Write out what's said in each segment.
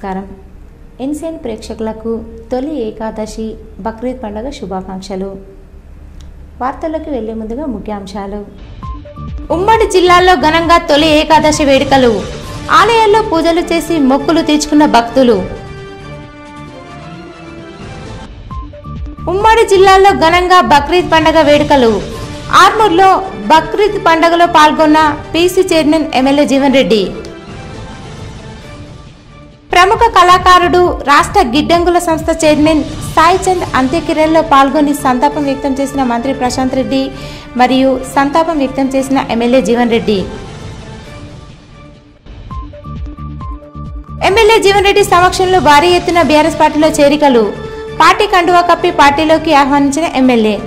నమస్కారం ఎన్సీఎన్ ప్రేక్షకులకు తొలి ఏకాదశి బక్రీద్ పండుగ శుభాకాంక్షలు వార్తల్లోకి వెళ్లే ముందుగా ముఖ్యాంశాలు ఉమ్మడి జిల్లాలో ఘనంగా తొలి ఏకాదశి వేడుకలు ఆలయాల్లో పూజలు చేసి మొక్కులు తీర్చుకున్న భక్తులు ఉమ్మడి జిల్లాలో ఘనంగా బక్రీద్ పండుగ వేడుకలు ఆర్మూర్లో బక్రీద్ పండుగలో పాల్గొన్న PC chairman MLA Jeevan Reddy ప్రముఖ కళాకారుడు రాష్ట్ర గిడ్డంగుల సంస్థ చైర్మన్ సాయి చంద్ అంత్యక్రియల్లో పాల్గొని సంతాపం వ్యక్తం చేసిన మంత్రి ప్రశాంత్ రెడ్డి మరియు సంతాపం వ్యక్తం చేసిన ఎమ్మెల్యే జీవన్ రెడ్డి ఎమ్మెల్యే జీవన్ రెడ్డి సమక్షంలో భారీ ఎత్తున బీఆర్ఎస్ పార్టీలో చేరికలు పార్టీ కండువా కప్పి పార్టీలోకి ఆహ్వానించిన ఎమ్మెల్యే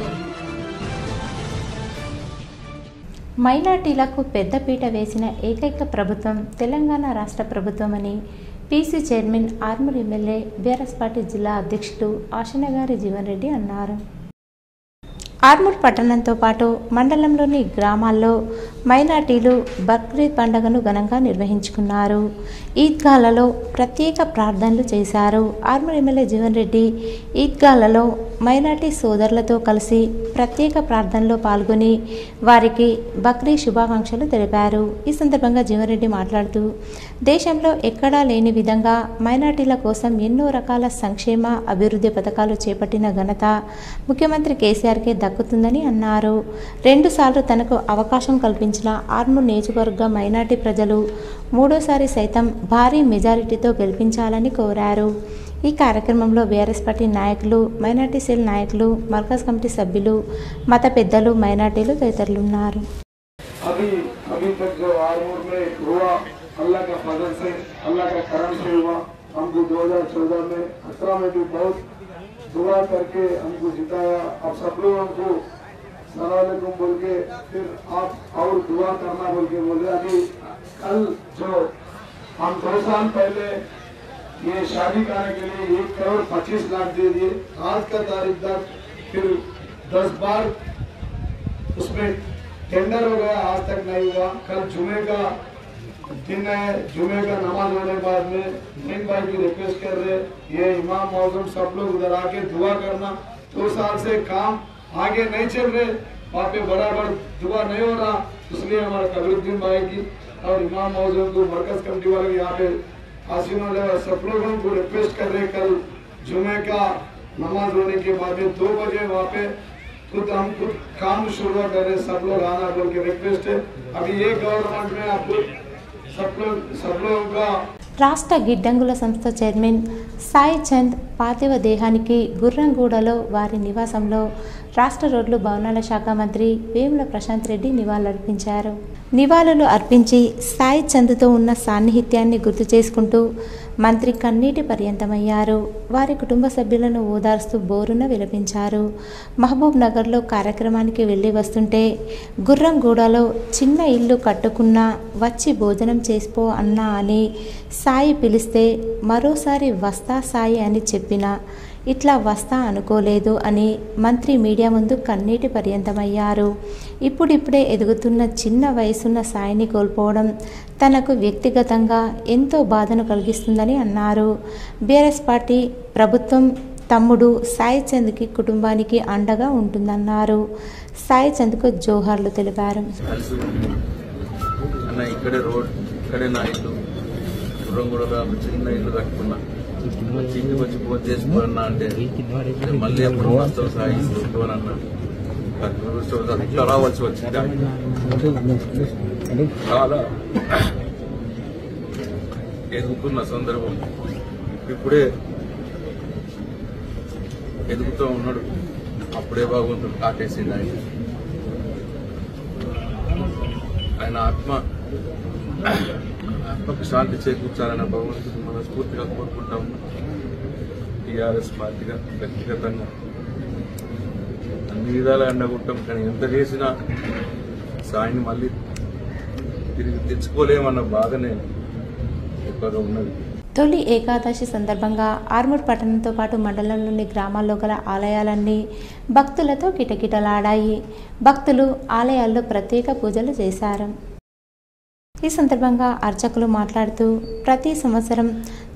మైనార్టీలకు పెద్దపీట వేసిన ఏకైక ప్రభుత్వం తెలంగాణ రాష్ట్ర ప్రభుత్వమని PC chairman Armoor MLA BRS party జిల్లా అధ్యక్షుడు ఆశనగారి జీవన్ రెడ్డి అన్నారు ఆర్మూర్ పట్టణంతో పాటు మండలంలోని గ్రామాల్లో మైనార్టీలు బక్రీద్ పండుగను ఘనంగా నిర్వహించుకున్నారు ఈద్గాలలో ప్రత్యేక ప్రార్థనలు చేశారు ఆర్మూర్ ఎమ్మెల్యే జీవన్ రెడ్డి ఈద్గాలలో మైనార్టీ సోదరులతో కలిసి ప్రత్యేక ప్రార్థనలో పాల్గొని వారికి బక్రీ శుభాకాంక్షలు తెలిపారు ఈ సందర్భంగా జీవన్ రెడ్డి మాట్లాడుతూ దేశంలో ఎక్కడా లేని విధంగా మైనార్టీల కోసం ఎన్నో రకాల సంక్షేమ అభివృద్ధి పథకాలు చేపట్టిన ఘనత ముఖ్యమంత్రి కేసీఆర్కే దక్కుతుందని అన్నారు రెండుసార్లు తనకు అవకాశం కల్పించిన ఆర్మూర్ నియోజకవర్గ మైనార్టీ ప్రజలు మూడోసారి సైతం భారీ మెజారిటీతో గెలిపించాలని కోరారు ఈ కార్యక్రమంలో బీఆర్ఎస్ పార్టీ నాయకులు మైనార్టీ సెల్ నాయకులు మర్కజ్ కమిటీ సభ్యులు మత పెద్దలు మైనార్టీలు తదితరులు ఉన్నారు अभी अभी तक जो आर्मूर में हुआ अल्लाह का फजल से अल्लाह का करम से हुआ हमको 2014 में खतरा में भी बहुत दुआ करके हमको जिताया अब सब लोग हमको सलामकुम बोल के फिर आप और दुआ करना बोल के बोले अभी कल जो हम दो साल पहले ये शादी कराने के लिए एक करोड़ पच्चीस लाख दे दिए आज का तारीख तक फिर दस बार उसमें टेंडर हो गया आज तक नहीं हुआ कल जुमे का दिन है जुमे का नमाज होने के बाद में दिन भाई की रिक्वेस्ट कर रहे ये इमाम मौजूद सब लोग उधर आके दुआ करना दो साल से काम आगे नहीं चल रहे वहाँ पे बराबर दुआ नहीं हो रहा इसलिए हमारा कबीरुद्दीन भाई की और इमाम मौजूद को मरकज कमेटी वाले यहाँ पे आसीन वाले सब लोगों को रिक्वेस्ट कर रहे कल जुमे का नमाज होने के बाद में दो बजे वहाँ पे खुद हम खुद काम शुरू कर रहे सब लोग आना बोल के रिक्वेस्ट है अभी ये गवर्नमेंट में आपको सब लोग सब लोगों का రాష్ట్ర గిడ్డంగుల సంస్థ చైర్మన్ సాయి చంద్ పార్థివ దేహానికి గుర్రంగూడలో వారి నివాసంలో రాష్ట్ర రోడ్లు భవనాల శాఖ మంత్రి వేముల ప్రశాంత్ రెడ్డి నివాళులర్పించారు నివాళులు అర్పించి సాయి చంద్తో ఉన్న సాన్నిహిత్యాన్ని గుర్తు చేసుకుంటూ మంత్రి కన్నీటి పర్యంతమయ్యారు వారి కుటుంబ సభ్యులను ఓదార్స్తూ బోరున విలపించారు మహబూబ్ నగర్లో కార్యక్రమానికి వెళ్ళి వస్తుంటే గుర్రంగూడలో చిన్న ఇల్లు కట్టుకున్నా వచ్చి భోజనం చేసిపో అన్నా అని సాయి పిలిస్తే మరోసారి వస్తా సాయి అని చెప్పిన ఇట్లా వస్తా అనుకోలేదు అని మంత్రి మీడియా ముందు కన్నీటి పర్యంతమయ్యారు ఇప్పుడిప్పుడే ఎదుగుతున్న చిన్న వయసున్న సాయిని కోల్పోవడం తనకు వ్యక్తిగతంగా ఎంతో బాధను కలిగిస్తుందని అన్నారు బీఆర్ఎస్ పార్టీ ప్రభుత్వం తమ్ముడు సాయి చంద్కి కుటుంబానికి అండగా ఉంటుందన్నారు సాయి చంద్కు జోహార్లు తెలిపారు కలిసి అన్న ఇక్కడే రోడ్ ఇక్కడే నా ఇల్లు గుర్రంగూడలో ఒక చిన్న ఇల్లు కట్టుకున్నా వచ్చి ఇంటికి వచ్చి ఫోన్ చేసుకోరన్నా అంటే "నేను మళ్ళీ ఎప్పుడు వస్తావు సాయి చూసుకోనన్నా ఇక్కడ రావాల్సి వచ్చింది చాలా ఎదుగుతున్న సందర్భం ఇప్పుడే ఎదుగుతూ ఉన్నాడు అప్పుడే బాగుంటుంది కాటేసింది ఆయన ఆయన ఆత్మ ఆత్మకు శాంతి చేకూర్చాలని భగవంతుడు మనస్ఫూర్తిగా కోరుకుంటా ఉన్నాం టీఆర్ఎస్ పార్టీగా వ్యక్తిగతంగా అన్ని విధాలా ఎండగొట్టాం కానీ ఎంత చేసినా సాయిని మళ్ళీ తిరిగి తెచ్చుకోలేమన్న బాధనే ఎక్కువగా ఉన్నది తొలి ఏకాదశి సందర్భంగా ఆర్మూర్ పట్టణంతో పాటు మండలంలోని గ్రామాల్లో గల ఆలయాలన్నీ భక్తులతో కిటకిటలాడాయి భక్తులు ఆలయాల్లో ప్రత్యేక పూజలు చేశారు ఈ సందర్భంగా అర్చకులు మాట్లాడుతూ ప్రతి సంవత్సరం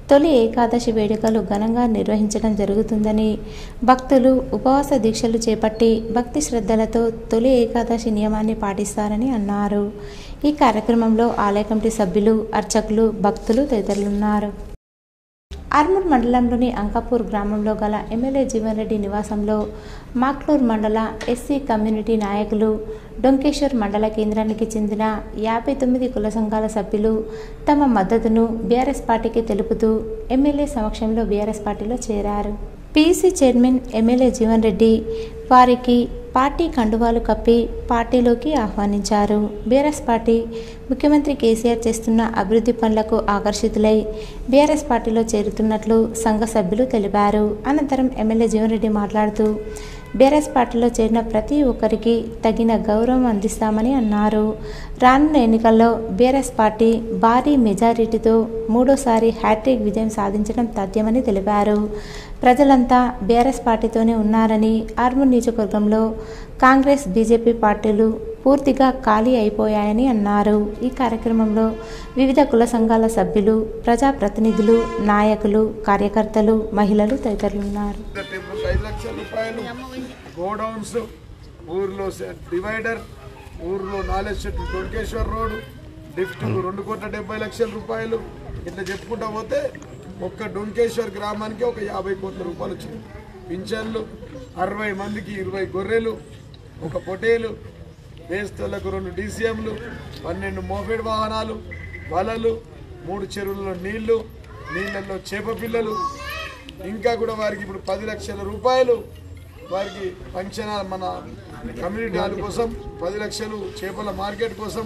తొలి ఏకాదశి వేడుకలు ఘనంగా నిర్వహించడం జరుగుతుందని భక్తులు ఉపవాస దీక్షలు చేపట్టి భక్తి శ్రద్ధలతో తొలి ఏకాదశి నియమాన్ని పాటిస్తారని అన్నారు ఈ కార్యక్రమంలో ఆలయ కమిటీ సభ్యులు అర్చకులు భక్తులు తదితరులున్నారు ఆర్మూర్ మండలంలోని అంకాపూర్ గ్రామంలో గల ఎమ్మెల్యే జీవన్ రెడ్డి నివాసంలో మాక్లూర్ మండల ఎస్సీ కమ్యూనిటీ నాయకులు డొంకేశ్వర్ మండల కేంద్రానికి చెందిన యాభై తొమ్మిది కుల సంఘాల సభ్యులు తమ మద్దతును బీఆర్ఎస్ పార్టీకి తెలుపుతూ ఎమ్మెల్యే సమక్షంలో బీఆర్ఎస్ పార్టీలో చేరారు PC chairman MLA Jeevan Reddy వారికి పార్టీ కండువాలు కప్పి పార్టీలోకి ఆహ్వానించారు బీఆర్ఎస్ పార్టీ ముఖ్యమంత్రి కేసీఆర్ చేస్తున్న అభివృద్ధి పనులకు ఆకర్షితులై బీఆర్ఎస్ పార్టీలో చేరుతున్నట్లు సంఘ సభ్యులు తెలిపారు అనంతరం ఎమ్మెల్యే జీవన్ రెడ్డి మాట్లాడుతూ బీఆర్ఎస్ పార్టీలో చేరిన ప్రతి ఒక్కరికి తగిన గౌరవం అందిస్తామని అన్నారు రానున్న ఎన్నికల్లో బీఆర్ఎస్ పార్టీ భారీ మెజారిటీతో మూడోసారి హ్యాట్రిక్ విజయం సాధించడం తథ్యమని తెలిపారు ప్రజలంతా బీఆర్ఎస్ పార్టీతోనే ఉన్నారని ఆర్మూర్ నియోజకవర్గంలో కాంగ్రెస్ బీజేపీ పార్టీలు పూర్తిగా ఖాళీ అయిపోయాయని అన్నారు ఈ కార్యక్రమంలో వివిధ కుల సంఘాల సభ్యులు ప్రజాప్రతినిధులు నాయకులు కార్యకర్తలు మహిళలు తదితరులున్నారు టెంపుల్ ఐదు లక్షల రూపాయలు గోడౌన్స్ ఊర్లో సె- డివైడర్ ఊర్లో నాలెడ్జ్ చెట్టు డొంకేశ్వర్ రోడ్ లిఫ్ట్ రెండు కోట్ల డెబ్బై లక్షల రూపాయలు ఇట్లా చెప్పుకుంటా పోతే ఒక్క డొంకేశ్వర్ గ్రామానికి ఒక యాభై కోట్ల రూపాయలు వచ్చింది పింఛన్లు అరవై మందికి ఇరవై గొర్రెలు ఒక పొటేలు దేశస్తులకు రెండు డీసీఎంలు పన్నెండు మోపెడ్ వాహనాలు వలలు మూడు చెరువులలో నీళ్లు నీళ్ళల్లో చేప పిల్లలు ఇంకా కూడా వారికి ఇప్పుడు పది లక్షల రూపాయలు వారికి పంచన మన కమ్యూనిటీ హాల్ కోసం పది లక్షలు చేపల మార్కెట్ కోసం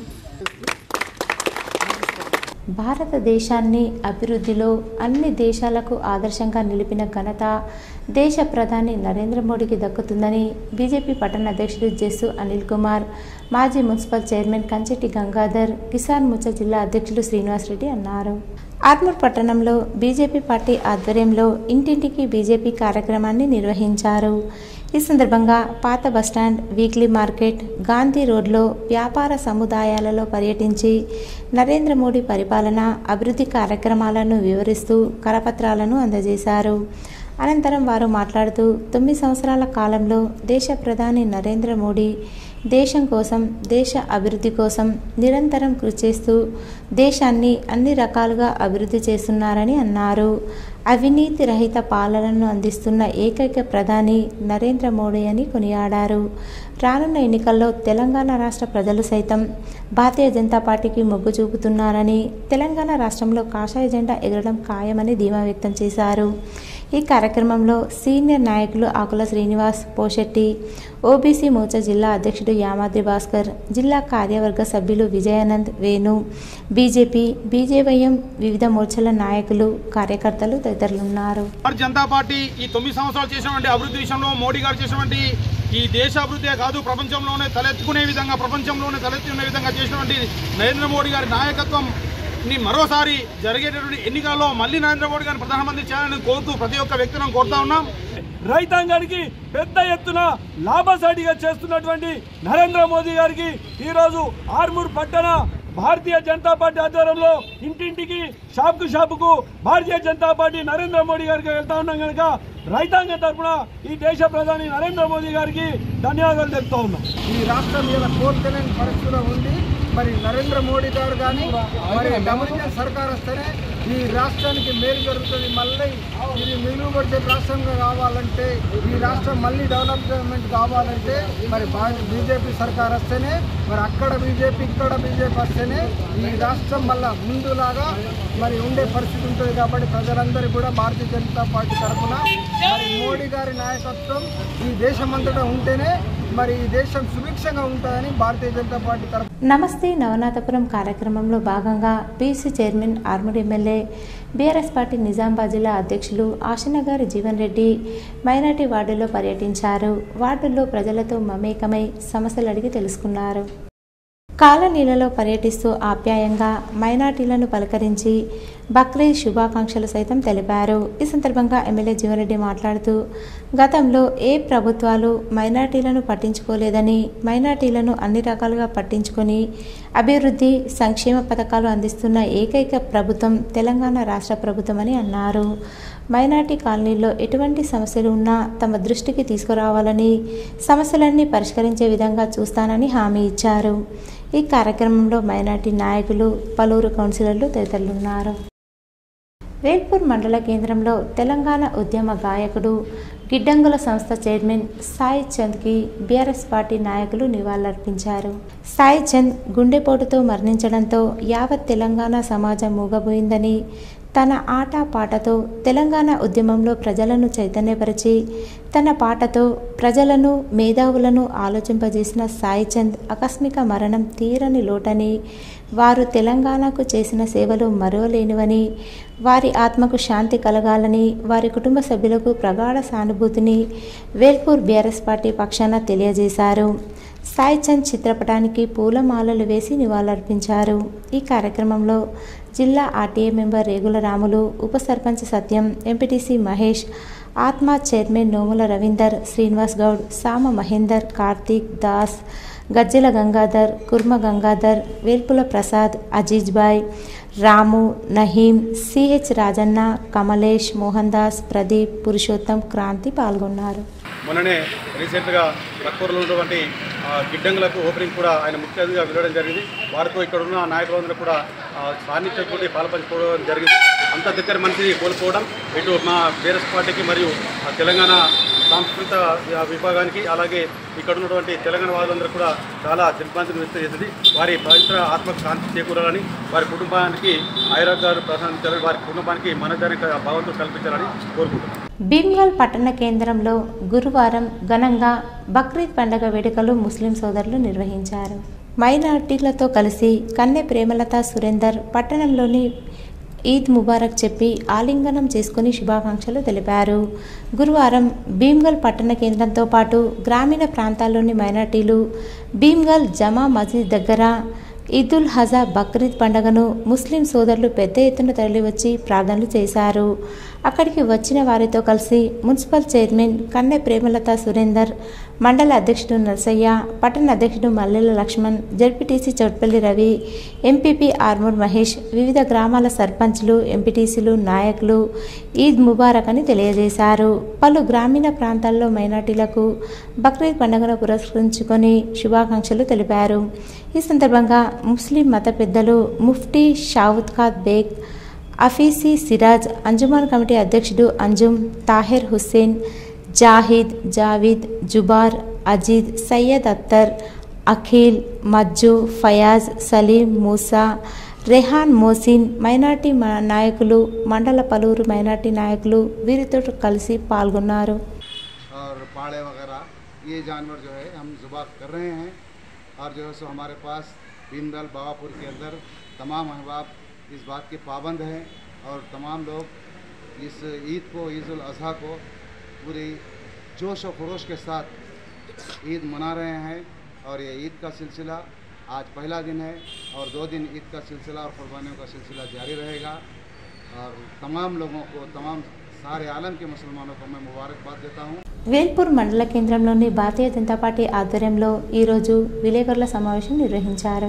భారతదేశాన్ని అభివృద్ధిలో అన్ని దేశాలకు ఆదర్శంగా నిలిపిన ఘనత దేశ ప్రధాని నరేంద్ర మోడీకి దక్కుతుందని బీజేపీ పట్టణ అధ్యక్షుడు జస్సు అనిల్ కుమార్ మాజీ మున్సిపల్ చైర్మన్ కంచెట్టి గంగాధర్ కిసాన్ ముచ్చ జిల్లా అధ్యక్షులు శ్రీనివాసరెడ్డి అన్నారు ఆర్మూర్ పట్టణంలో బీజేపీ పార్టీ ఆధ్వర్యంలో ఇంటింటికి బీజేపీ కార్యక్రమాన్ని నిర్వహించారు ఈ సందర్భంగా పాత బస్టాండ్ వీక్లీ మార్కెట్ గాంధీ రోడ్లో వ్యాపార సముదాయాలలో పర్యటించి నరేంద్ర మోడీ పరిపాలన అభివృద్ధి కార్యక్రమాలను వివరిస్తూ కరపత్రాలను అందజేశారు అనంతరం వారు మాట్లాడుతూ తొమ్మిది సంవత్సరాల కాలంలో దేశ ప్రధాని నరేంద్ర మోడీ దేశం కోసం దేశ అభివృద్ధి కోసం నిరంతరం కృషి చేస్తూ దేశాన్ని అన్ని రకాలుగా అభివృద్ధి చేస్తున్నారని అన్నారు అవినీతి రహిత పాలనను అందిస్తున్న ఏకైక ప్రధాని నరేంద్ర మోడీ అని కొనియాడారు రానున్న ఎన్నికల్లో తెలంగాణ రాష్ట్ర ప్రజలు సైతం భారతీయ జనతా పార్టీకి మొగ్గు చూపుతున్నారని తెలంగాణ రాష్ట్రంలో కాషాయ జెండా ఎగరడం ఖాయమని ధీమా వ్యక్తం చేశారు ఈ కార్యక్రమంలో సీనియర్ నాయకులు ఆకుల శ్రీనివాస్ పోషెట్టి ఓబీసీ మోర్చా జిల్లా అధ్యక్షుడు యామాద్రి భాస్కర్ జిల్లా కార్యవర్గ సభ్యులు విజయానంద్ వేణు బీజేపీ బీజేవైఎం వివిధ మోర్చాల నాయకులు కార్యకర్తలు తదితరులున్నారు భారతీయ జనతా పార్టీ ఈ తొమ్మిది సంవత్సరాలు చేసినటువంటి అభివృద్ధి విషయంలో మోడీ గారు చేసినటువంటి ఈ దేశ అభివృద్ధి కాదు ప్రపంచంలోనే తలెత్తుకునే విధంగా ప్రపంచంలోనే తలెత్తుకునే విధంగా చేసినటువంటి నరేంద్ర మోడీ గారి నాయకత్వం ని మరోసారి జరిగేటటువంటి ఎన్నికల్లో మళ్ళీ నరేంద్ర మోడీ గారిని ప్రధానమంత్రి చేయాలని కోరుతూ ప్రతి ఒక్క వ్యక్తిని కోరుతా ఉన్నాం రైతాంగానికి పెద్ద ఎత్తున లాభసాటిగా చేస్తున్నటువంటి నరేంద్ర మోదీ గారికి ఈరోజు ఆర్మూర్ పట్టణ భారతీయ జనతా పార్టీ ఆధ్వర్యంలో ఇంటింటికి షాపుకు షాపుకు భారతీయ జనతా పార్టీ నరేంద్ర మోడీ గారికి వెళ్తా ఉన్నాం కనుక రైతాంగం తరఫున ఈ దేశ ప్రధాని నరేంద్ర మోదీ గారికి ధన్యవాదాలు తెలుపుతా ఉన్నాం ఈ రాష్ట్రం మీద కోలుకోలేని పరిస్థితిలో ఉంది మరి నరేంద్ర మోడీ గారు కానీ మరి డబుల్ సర్కార్ వస్తేనే ఈ రాష్ట్రానికి మేలు జరుగుతుంది మళ్ళీ ఇది మిగులుబడితే రాష్ట్రంగా కావాలంటే ఈ రాష్ట్రం మళ్ళీ డెవలప్మెంట్ కావాలంటే మరి బీజేపీ సర్కార్ వస్తేనే మరి అక్కడ బీజేపీ ఇక్కడ బీజేపీ వస్తేనే ఈ రాష్ట్రం మళ్ళా ముందులాగా మరి ఉండే పరిస్థితి ఉంటుంది కాబట్టి ప్రజలందరూ కూడా భారతీయ జనతా పార్టీ తరఫున మరి మోడీ గారి నాయకత్వం ఈ దేశమంతటా ఉంటేనే మరి ఈ దేశం సుభిక్షంగా ఉంటుందని భారతీయ జనతా పార్టీ తరఫున నమస్తే నవనాథపురం కార్యక్రమంలో భాగంగా PC chairman Armoor MLA BRS party Nizamabad జిల్లా అధ్యక్షులు ఆశనగారి జీవన్ రెడ్డి మైనార్టీ వార్డులో పర్యటించారు వార్డుల్లో ప్రజలతో మమేకమై సమస్యలు అడిగి తెలుసుకున్నారు కాలనీలలో పర్యటిస్తూ ఆప్యాయంగా మైనార్టీలను పలకరించి బక్రీద్ శుభాకాంక్షలు సైతం తెలిపారు ఈ సందర్భంగా ఎమ్మెల్యే జీవన్రెడ్డి మాట్లాడుతూ గతంలో ఏ ప్రభుత్వాలు మైనార్టీలను పట్టించుకోలేదని మైనార్టీలను అన్ని రకాలుగా పట్టించుకొని అభివృద్ధి సంక్షేమ పథకాలు అందిస్తున్న ఏకైక ప్రభుత్వం తెలంగాణ రాష్ట్ర ప్రభుత్వం అని అన్నారు మైనార్టీ కాలనీలో ఎటువంటి సమస్యలు ఉన్నా తమ దృష్టికి తీసుకురావాలని సమస్యలన్నీ పరిష్కరించే విధంగా చూస్తానని హామీ ఇచ్చారు ఈ కార్యక్రమంలో మైనార్టీ నాయకులు పలువురు కౌన్సిలర్లు తదితరులున్నారు వేల్పూర్ మండల కేంద్రంలో తెలంగాణ ఉద్యమ గాయకుడు గిడ్డంగుల సంస్థ చైర్మన్ సాయి చంద్కి బీఆర్ఎస్ పార్టీ నాయకులు నివాళులర్పించారు సాయి చంద్ గుండెపోటుతో మరణించడంతో యావత్ తెలంగాణ సమాజం మూగబోయిందని తన ఆట పాటతో తెలంగాణ ఉద్యమంలో ప్రజలను చైతన్యపరిచి తన పాటతో ప్రజలను మేధావులను ఆలోచింపజేసిన సాయి చంద్ ఆకస్మిక మరణం తీరని లోటని వారు తెలంగాణకు చేసిన సేవలు మరువలేనివని వారి ఆత్మకు శాంతి కలగాలని వారి కుటుంబ సభ్యులకు ప్రగాఢ సానుభూతిని వేల్పూర్ బీఆర్ఎస్ పార్టీ పక్షాన తెలియజేశారు సాయి చంద్ చిత్రపటానికి పూలమాలలు వేసి నివాళులర్పించారు ఈ కార్యక్రమంలో జిల్లా ఆర్టీఏ మెంబర్ రేగుల రాములు ఉప సర్పంచ్ సత్యం MPTC Mahesh ATMA chairman Nomula Ravinder Srinivas Goud Sama Mahender Karthik Das Gajjela Gangadhar Kurma Gangadhar Velpula Prasad Aziz Bhai Ramu Naheem CH Rajanna Kamlesh Mohan Das Pradeep Purushottam Kranti పాల్గొన్నారు మొన్ననే రీసెంట్గా లక్కూరులో ఉన్నటువంటి ఆ, గిడ్డంగులకు ఓపెనింగ్ కూడా ఆయన ముఖ్య అతిథిగా వెళ్ళడం జరిగింది వారితో ఇక్కడ ఉన్న నాయకులందరూ కూడా ఆ, సాన్నిధ్యంతో పాల్పంచుకోవడం జరిగింది అంత దగ్గర మనిషిని కోల్పోవడం ఇటు మా బీఆర్ఎస్ పార్టీకి మరియు ఆ, తెలంగాణ సాంస్కృతిక ఆ, విభాగానికి అలాగే ఇక్కడ ఉన్నటువంటి తెలంగాణ వాళ్ళందరూ కూడా చాలా దిగ్భ్రాంతిని వ్యక్తం చేసింది వారి పవిత్ర ఆత్మకు శాంతి చేకూరాలని వారి కుటుంబానికి ఆయురాగారు ప్రసాదించాలని వారి కుటుంబానికి మనదానికి భావంతో కల్పించాలని కోరుకుంటున్నాను భీమ్గల్ పట్టణ కేంద్రంలో గురువారం ఘనంగా బక్రీద్ పండగ వేడుకలు ముస్లిం సోదరులు నిర్వహించారు మైనార్టీలతో కలిసి కన్నె ప్రేమలత సురేందర్ పట్టణంలోని ఈద్ ముబారక్ చెప్పి ఆలింగనం చేసుకుని శుభాకాంక్షలు తెలిపారు గురువారం భీమ్గల్ పట్టణ కేంద్రంతో పాటు గ్రామీణ ప్రాంతాల్లోని మైనార్టీలు భీమ్గల్ జమా మసీద్ దగ్గర ఈదుల్ హజా బక్రీద్ పండుగను ముస్లిం సోదరులు పెద్ద ఎత్తున తరలివచ్చి ప్రార్థనలు చేశారు అక్కడికి వచ్చిన వారితో కలిసి మున్సిపల్ చైర్మన్ కన్నె ప్రేమలత సురేందర్ మండల అధ్యక్షుడు నరసయ్య పట్టణ అధ్యక్షుడు మల్లెల లక్ష్మణ్ జడ్పీటీసీ చౌట్పల్లి రవి ఎంపీపీ ఆర్మూర్ మహేష్ వివిధ గ్రామాల సర్పంచ్లు ఎంపీటీసీలు నాయకులు ఈద్ ముబారక్ అని తెలియజేశారు పలు గ్రామీణ ప్రాంతాల్లో మైనార్టీలకు బక్రీద్ పండుగను పురస్కరించుకొని శుభాకాంక్షలు తెలిపారు ఈ సందర్భంగా ముస్లిం మత పెద్దలు ముఫ్టీ షావుద్ ఖాద్ బేగ్ అఫీసీ సిరాజ్ అంజుమాన్ కమిటీ అధ్యక్షుడు అంజుమ్ తాహిర్ హుస్సేన్ జాహిద్ జావీద్ జుబార్ అజీద్ సయ్యద్ అత్తర్ అఖిల్ మజ్జు ఫయాజ్ సలీం మూసా రెహాన్ మోసిన్ మైనార్టీ మ- నాయకులు మండల పలువురు మైనార్టీ నాయకులు వీరితో కలిసి పాల్గొన్నారు और पाड़े वगैरह ये जानवर जो है हम ज़ुबा कर रहे हैं और जो है सो हमारे पास भीमदल बाबापुर के अंदर तमाम अहबाब इस बात के पाबंद हैं और तमाम लोग इस ईद को ईद उल अज़हा को पूरी जोश और खरोश के साथ ईद मना रहे हैं और ये ईद का सिलसिला आज पहला दिन है और दो दिन ईद का सिलसिला और क़ुरबानियों का सिलसिला जारी रहेगा और तमाम लोगों को तमाम सारे आलम के मुसलमानों को मैं मुबारकबाद देता हूँ వేల్పూర్ మండల కేంద్రంలోని భారతీయ జనతా పార్టీ ఆధ్వర్యంలో ఈరోజు విలేకరుల సమావేశం నిర్వహించారు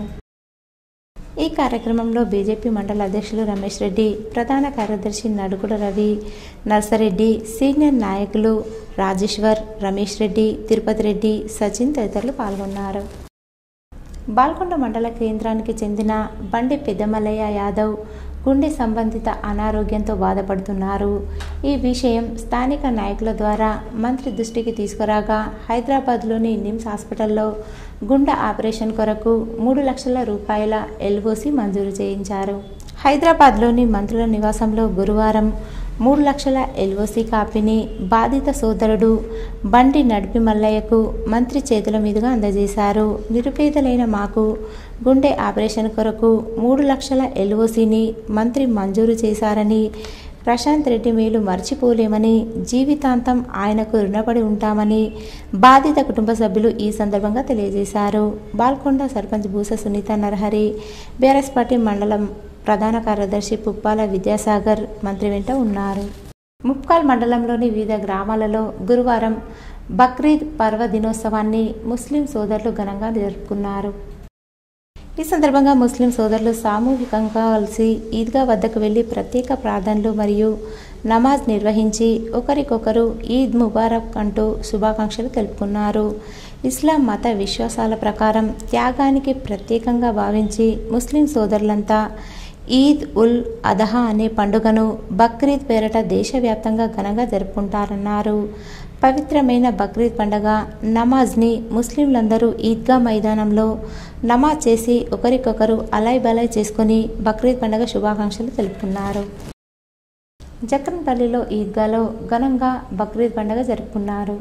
ఈ కార్యక్రమంలో బీజేపీ మండల అధ్యక్షులు రమేష్ రెడ్డి ప్రధాన కార్యదర్శి నడుగుల రవి నర్సరెడ్డి సీనియర్ నాయకులు రాజేశ్వర్ రమేష్ రెడ్డి తిరుపతి రెడ్డి సచిన్ తదితరులు పాల్గొన్నారు బాల్కొండ మండల కేంద్రానికి చెందిన బండి పెద్దమల్లయ్య యాదవ్ గుండె సంబంధిత అనారోగ్యంతో బాధపడుతున్నారు ఈ విషయం స్థానిక నాయకుల ద్వారా మంత్రి దృష్టికి తీసుకురాగా హైదరాబాద్లోని నిమ్స్ హాస్పిటల్లో గుండె ఆపరేషన్ కొరకు మూడు లక్షల రూపాయల ఎల్ఓసి మంజూరు చేయించారు హైదరాబాద్లోని మంత్రుల నివాసంలో గురువారం మూడు లక్షల ఎల్ఓసి కాపీని బాధిత సోదరుడు బండి నడిపి మల్లయ్యకు మంత్రి చేతుల మీదుగా అందజేశారు నిరుపేదలైన మాకు గుండె ఆపరేషన్ కొరకు మూడు లక్షల ఎల్ఓసిని మంత్రి మంజూరు చేశారని ప్రశాంత్ రెడ్డి మేలు మర్చిపోలేమని జీవితాంతం ఆయనకు రుణపడి ఉంటామని బాధిత కుటుంబ సభ్యులు ఈ సందర్భంగా తెలియజేశారు బాల్కొండ సర్పంచ్ భూస సునీత నరహరి బీఆర్ఎస్ పార్టీ మండలం ప్రధాన కార్యదర్శి పుప్పాల విద్యాసాగర్ మంత్రి వెంట ఉన్నారు ముప్కాల్ మండలంలోని వివిధ గ్రామాలలో గురువారం బక్రీద్ పర్వ దినోత్సవాన్ని ముస్లిం సోదరులు ఘనంగా జరుపుకున్నారు ఈ సందర్భంగా ముస్లిం సోదరులు సామూహికంగా కలిసి ఈద్గా వద్దకు వెళ్లి ప్రత్యేక ప్రార్థనలు మరియు నమాజ్ నిర్వహించి ఒకరికొకరు ఈద్ ముబారక్ అంటూ శుభాకాంక్షలు తెలుపుకున్నారు ఇస్లాం మత విశ్వాసాల ప్రకారం త్యాగానికి ప్రత్యేకంగా భావించి ముస్లిం సోదరులంతా ఈద్ ఉల్ అదహా అనే పండుగను బక్రీద్ పేరట దేశవ్యాప్తంగా ఘనంగా జరుపుకుంటారన్నారు పవిత్రమైన బక్రీద్ పండగ నమాజ్ని ముస్లింలందరూ ఈద్గా మైదానంలో నమాజ్ చేసి ఒకరికొకరు అలాయ్ బలాయ్ చేసుకుని బక్రీద్ పండగ శుభాకాంక్షలు తెలుపుకున్నారు జక్రన్పల్లిలో ఈద్గాలో ఘనంగా బక్రీద్ పండగ జరుపుకున్నారు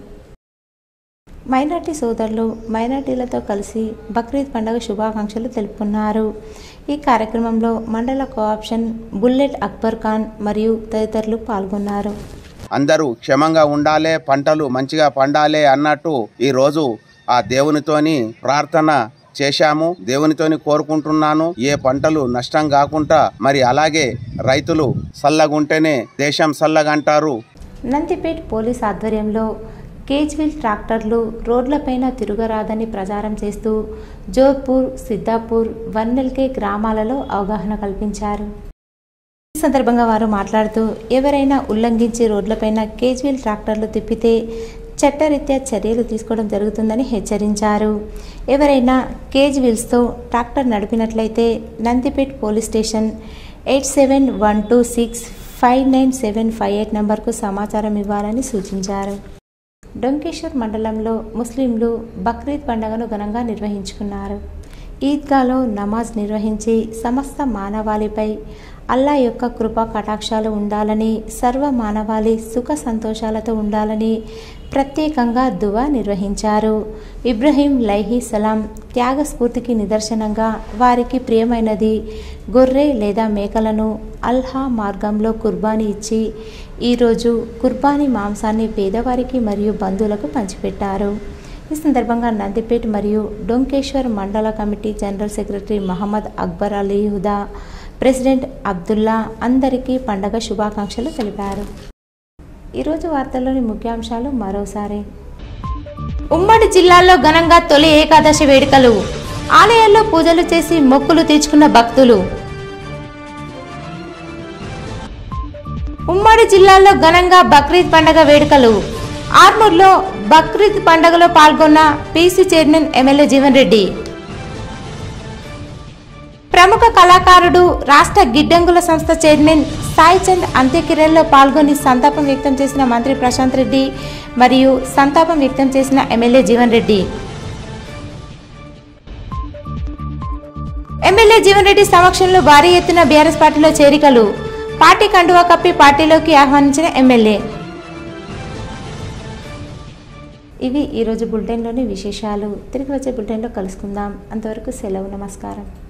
మైనార్టీ సోదరులు మైనార్టీలతో కలిసి బక్రీద్ పండుగ శుభాకాంక్షలు తెలుపుకున్నారు ఈ కార్యక్రమంలో మండల కోఆప్షన్ బుల్లెట్ అక్బర్ ఖాన్ మరియు తదితరులు పాల్గొన్నారు అందరూ క్షేమంగా ఉండాలి పంటలు మంచిగా పండాలి అన్నట్టు ఈరోజు ఆ దేవునితోని ప్రార్థన చేశాము దేవునితోని కోరుకుంటున్నాను ఏ పంటలు నష్టం కాకుండా మరి అలాగే రైతులు సల్లగుంటేనే దేశం సల్లగంటారు నందిపేట్ పోలీస్ ఆధ్వర్యంలో కేజ్విల్ ట్రాక్టర్లు రోడ్లపైన తిరగరాదని ప్రచారం చేస్తూ జోధ్పూర్ సిద్దాపూర్ వన్నెల్కే గ్రామాలలో అవగాహన కల్పించారు ఈ సందర్భంగా వారు మాట్లాడుతూ ఎవరైనా ఉల్లంఘించి రోడ్లపైన కేజ్విల్ ట్రాక్టర్లు తిప్పితే చట్టరీత్యా చర్యలు తీసుకోవడం జరుగుతుందని హెచ్చరించారు ఎవరైనా కేజ్ వీల్స్తో ట్రాక్టర్ నడిపినట్లయితే Nandipet police station eight seven one two six five nine seven five eight నంబర్కు సమాచారం ఇవ్వాలని సూచించారు డొంకేశ్వర్ మండలంలో ముస్లింలు బక్రీద్ పండుగను ఘనంగా నిర్వహించుకున్నారు ఈద్గాలో నమాజ్ నిర్వహించి సమస్త మానవాళిపై అల్లా యొక్క కృపా కటాక్షాలు ఉండాలని సర్వ మానవాళి సుఖ సంతోషాలతో ఉండాలని ప్రత్యేకంగా దువా నిర్వహించారు ఇబ్రహీం లైహి సలాం త్యాగ స్ఫూర్తికి నిదర్శనంగా వారికి ప్రియమైనది గొర్రె లేదా మేకలను అల్హా మార్గంలో కుర్బానీ ఇచ్చి ఈరోజు కుర్బానీ మాంసాన్ని పేదవారికి మరియు బంధువులకు పంచిపెట్టారు ఈ సందర్భంగా నందిపేట్ మరియు డొంకేశ్వర్ మండల committee general secretary Mohammed Akbar Ali Huda president Abdullah అందరికీ పండగ శుభాకాంక్షలు తెలిపారు ఈరోజు వార్తల్లోని ముఖ్యాంశాలు మరోసారి ఉమ్మడి జిల్లాలో ఘనంగా తొలి ఏకాదశి వేడుకలు ఆలయాల్లో పూజలు చేసి మొక్కులు తీర్చుకున్న భక్తులు ఉమ్మడి జిల్లాలో ఘనంగా బక్రీద్ పండగ వేడుకలు ఆర్మూర్లో బక్రీద్ పండగలో పాల్గొన్న PC chairman MLA Jeevan Reddy ప్రముఖ కళాకారుడు రాష్ట్ర గిడ్డంగుల సంస్థ చైర్మన్ సాయి చంద్ అంత్యక్రియల్లో పాల్గొని సంతాపం వ్యక్తం చేసిన మంత్రి ప్రశాంత్ రెడ్డి మరియు సంతాపం వ్యక్తం చేసిన ఎమ్మెల్యే జీవన్ రెడ్డి ఎమ్మెల్యే జీవన్ రెడ్డి సమక్షంలో భారీ ఎత్తున బీఆర్ఎస్ పార్టీలో చేరికలు పార్టీ కండువా కప్పి పార్టీలోకి ఆహ్వానించిన ఎమ్మెల్యే ఇవి ఈరోజు బులెటిన్లోని విశేషాలు తిరిగి వచ్చే బులెటిన్లో కలుసుకుందాం అంతవరకు సెలవు నమస్కారం